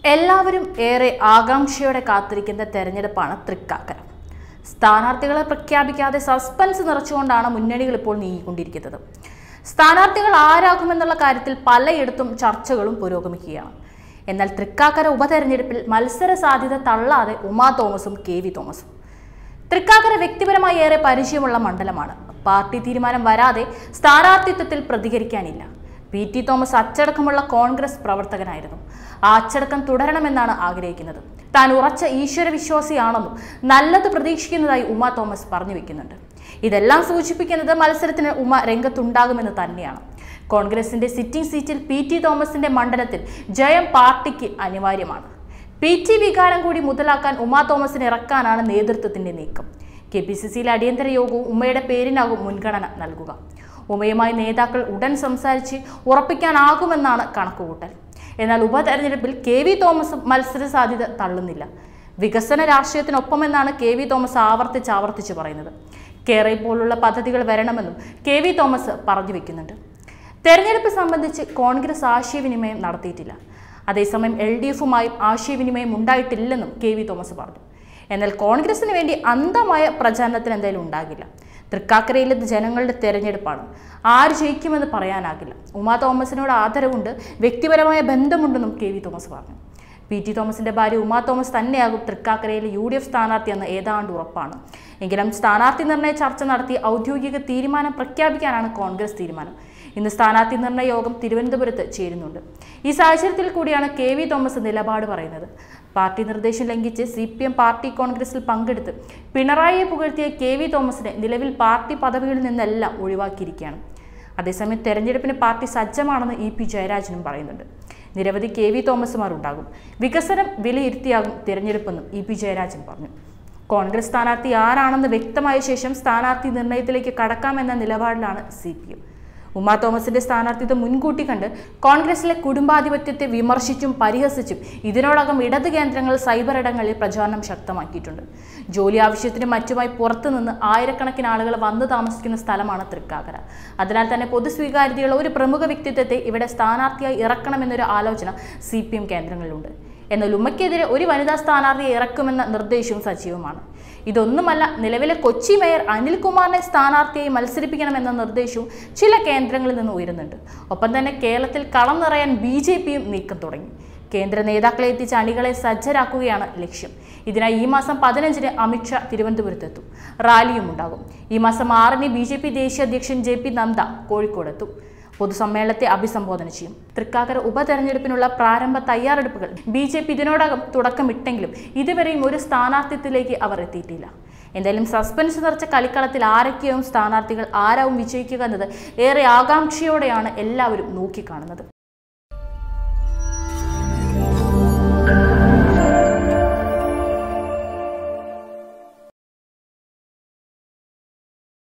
എല്ലാവരും ഏറെ ആകാംക്ഷയോടെ കാത്തിരിക്കുന്ന തെരഞ്ഞെടുപ്പാണ് തൃക്കാക്കര സ്ഥാനാർത്ഥികളെ പ്രഖ്യാപിക്കാതെ സസ്പെൻസ് നിറച്ചുകൊണ്ടാണ് മുന്നണികൾ ഇപ്പോൾ നീങ്ങിക്കൊണ്ടിരിക്കുന്നത് സ്ഥാനാർത്ഥികൾ ആരാകുമെന്നുള്ള കാര്യത്തിൽ പലയിടത്തും ചർച്ചകളും പുരോഗമിക്കുകയാണ് എന്നാൽ തൃക്കാക്കര ഉപതെരഞ്ഞെടുപ്പിൽ മത്സര സാധ്യത തള്ളാതെ ഉമാ തോമസും കെ വി തോമസും തൃക്കാക്കര വ്യക്തിപരമായി ഏറെ പരിചയമുള്ള മണ്ഡലമാണ് പാർട്ടി തീരുമാനം വരാതെ സ്ഥാനാർത്ഥിത്വത്തിൽ പ്രതികരിക്കാനില്ല പി ടി തോമസ് അച്ചടക്കമുള്ള കോൺഗ്രസ് പ്രവർത്തകനായിരുന്നു ആ അച്ചടക്കം തുടരണമെന്നാണ് ആഗ്രഹിക്കുന്നത് താൻ ഉറച്ച ഈശ്വര വിശ്വാസിയാണെന്നും നല്ലത് പ്രതീക്ഷിക്കുന്നതായി ഉമ തോമസ് പറഞ്ഞു വെക്കുന്നുണ്ട് ഇതെല്ലാം സൂചിപ്പിക്കുന്നത് മത്സരത്തിന് ഉമ രംഗത്തുണ്ടാകുമെന്ന് തന്നെയാണ് കോൺഗ്രസിന്റെ സിറ്റിംഗ് സീറ്റിൽ പി ടി തോമസിന്റെ മണ്ഡലത്തിൽ ജയം പാർട്ടിക്ക് അനിവാര്യമാണ് പി ടി വികാരം കൂടി മുതലാക്കാൻ ഉമാ തോമസിനെ ഇറക്കാനാണ് നേതൃത്വത്തിന്റെ നീക്കം കെ പി സി സിയിലെ അടിയന്തര യോഗവും ഉമ്മയുടെ പേരിനാകും മുൻഗണന നൽകുക ഉമയുമായി നേതാക്കൾ ഉടൻ സംസാരിച്ച് ഉറപ്പിക്കാനാകുമെന്നാണ് കണക്കുകൂട്ടൽ എന്നാൽ ഉപതെരഞ്ഞെടുപ്പിൽ കെ വി തോമസും മത്സര സാധ്യത തള്ളുന്നില്ല വികസന രാഷ്ട്രീയത്തിനൊപ്പമെന്നാണ് കെ വി തോമസ് ആവർത്തിച്ച് ആവർത്തിച്ച് പറയുന്നത് കേരള പോലുള്ള പദ്ധതികൾ വരണമെന്നും കെ വി തോമസ് പറഞ്ഞു വെക്കുന്നുണ്ട് തെരഞ്ഞെടുപ്പ് സംബന്ധിച്ച് കോൺഗ്രസ് ആശയവിനിമയം നടത്തിയിട്ടില്ല അതേസമയം എൽ ഡി എഫുമായും ആശയവിനിമയം ഉണ്ടായിട്ടില്ലെന്നും കെ വി തോമസ് പറഞ്ഞു എന്നാൽ കോൺഗ്രസിന് വേണ്ടി അന്ധമായ പ്രചാരണത്തിന് എന്തായാലും ഉണ്ടാകില്ല തൃക്കാക്കരയിലെ ജനങ്ങളുടെ തെരഞ്ഞെടുപ്പാണ് ആര് ജയിക്കുമെന്ന് പറയാനാകില്ല ഉമാ തോമസിനോട് ആദരവുണ്ട് വ്യക്തിപരമായ ബന്ധമുണ്ടെന്നും കെ വി തോമസ് പറഞ്ഞു പി ടി തോമസിന്റെ ഭാര്യ ഉമാ തോമസ് തന്നെയാകും തൃക്കാക്കരയിലെ യു ഡി എഫ് സ്ഥാനാർത്ഥി എന്ന് ഏതാണ്ട് ഉറപ്പാണ് എങ്കിലും സ്ഥാനാർത്ഥി നിർണയ ചർച്ച നടത്തി ഔദ്യോഗിക തീരുമാനം പ്രഖ്യാപിക്കാനാണ് കോൺഗ്രസ് തീരുമാനം ഇന്ന് സ്ഥാനാർത്ഥി നിർണയ യോഗം തിരുവനന്തപുരത്ത് ചേരുന്നുണ്ട് ഈ സാഹചര്യത്തിൽ കൂടിയാണ് കെ വി തോമസ് നിലപാട് പറയുന്നത് പാർട്ടി നിർദ്ദേശം ലംഘിച്ച് സി പി എം പാർട്ടി കോൺഗ്രസിൽ പങ്കെടുത്ത് പിണറായിയെ പുകഴ്ത്തിയ കെ വി തോമസിനെ നിലവിൽ പാർട്ടി പദവികളിൽ നിന്നെല്ലാം ഒഴിവാക്കിയിരിക്കുകയാണ് അതേസമയം തെരഞ്ഞെടുപ്പിന് പാർട്ടി സജ്ജമാണെന്ന് ഇ പി ജയരാജനും പറയുന്നുണ്ട് നിരവധി കെ വി തോമസുമാർ ഉണ്ടാകും വികസനം വിലയിരുത്തിയാകും തിരഞ്ഞെടുപ്പെന്നും ഇ പി ജയരാജൻ പറഞ്ഞു കോൺഗ്രസ് സ്ഥാനാർത്ഥി ആരാണെന്ന് വ്യക്തമായ ശേഷം സ്ഥാനാർത്ഥി നിർണയത്തിലേക്ക് കടക്കാമെന്ന നിലപാടിലാണ് സി പി എം ഉമാ തോമസിന്റെ സ്ഥാനാർത്ഥിത്വം മുൻകൂട്ടി കണ്ട് കോൺഗ്രസിലെ കുടുംബാധിപത്യത്തെ വിമർശിച്ചും പരിഹസിച്ചും ഇതിനോടകം ഇടത് കേന്ദ്രങ്ങൾ സൈബർ ഇടങ്ങളിൽ പ്രചാരണം ശക്തമാക്കിയിട്ടുണ്ട് ജോലി ആവശ്യത്തിനും മറ്റുമായി പുറത്തുനിന്ന് ആയിരക്കണക്കിന് ആളുകൾ വന്നു താമസിക്കുന്ന സ്ഥലമാണ് തൃക്കാക്കര അതിനാൽ തന്നെ പൊതുസ്വീകാര്യതയുള്ള ഒരു പ്രമുഖ വ്യക്തിത്വത്തെ ഇവിടെ സ്ഥാനാർത്ഥിയായി ഇറക്കണമെന്നൊരു ആലോചന സി പി എം കേന്ദ്രങ്ങളിലുണ്ട് എന്നാൽ ഉമ്മയ്ക്കെതിരെ ഒരു വനിതാ സ്ഥാനാർത്ഥിയെ ഇറക്കുമെന്ന നിർദ്ദേശവും സജീവമാണ് ഇതൊന്നുമല്ല നിലവിലെ കൊച്ചി മേയർ അനിൽകുമാറിനെ സ്ഥാനാർത്ഥിയായി മത്സരിപ്പിക്കണമെന്ന നിർദ്ദേശവും ചില കേന്ദ്രങ്ങളിൽ നിന്ന് ഉയരുന്നുണ്ട് ഒപ്പം തന്നെ കേരളത്തിൽ കളം നിറയാൻ ബി ജെ പിയും നീക്കം തുടങ്ങി കേന്ദ്ര നേതാക്കളെ എത്തിച്ച് അണികളെ സജ്ജരാക്കുകയാണ് ലക്ഷ്യം ഇതിനായി ഈ മാസം പതിനഞ്ചിന് അമിത്ഷാ തിരുവനന്തപുരത്തെത്തും റാലിയും ഉണ്ടാകും ഈ മാസം ആറിന് ബി ജെ പി ദേശീയ അധ്യക്ഷൻ ജെ പി നദ്ദ കോഴിക്കോടെത്തും പൊതുസമ്മേളനത്തെ അഭിസംബോധന ചെയ്യും തൃക്കാക്കര ഉപതെരഞ്ഞെടുപ്പിനുള്ള പ്രാരംഭ തയ്യാറെടുപ്പുകൾ ബി ജെ പി ഇതിനോടകം തുടക്കമിട്ടെങ്കിലും ഇതുവരെയും ഒരു സ്ഥാനാർത്ഥിത്വത്തിലേക്ക് അവർ എത്തിയിട്ടില്ല എന്തായാലും സസ്പെൻസ് നിറച്ച കളിക്കളത്തിൽ ആരൊക്കെയും സ്ഥാനാർത്ഥികൾ ആരാവും വിജയിക്കുക എന്നത് ഏറെ ആകാംക്ഷയോടെയാണ് എല്ലാവരും നോക്കിക്കാണുന്നത്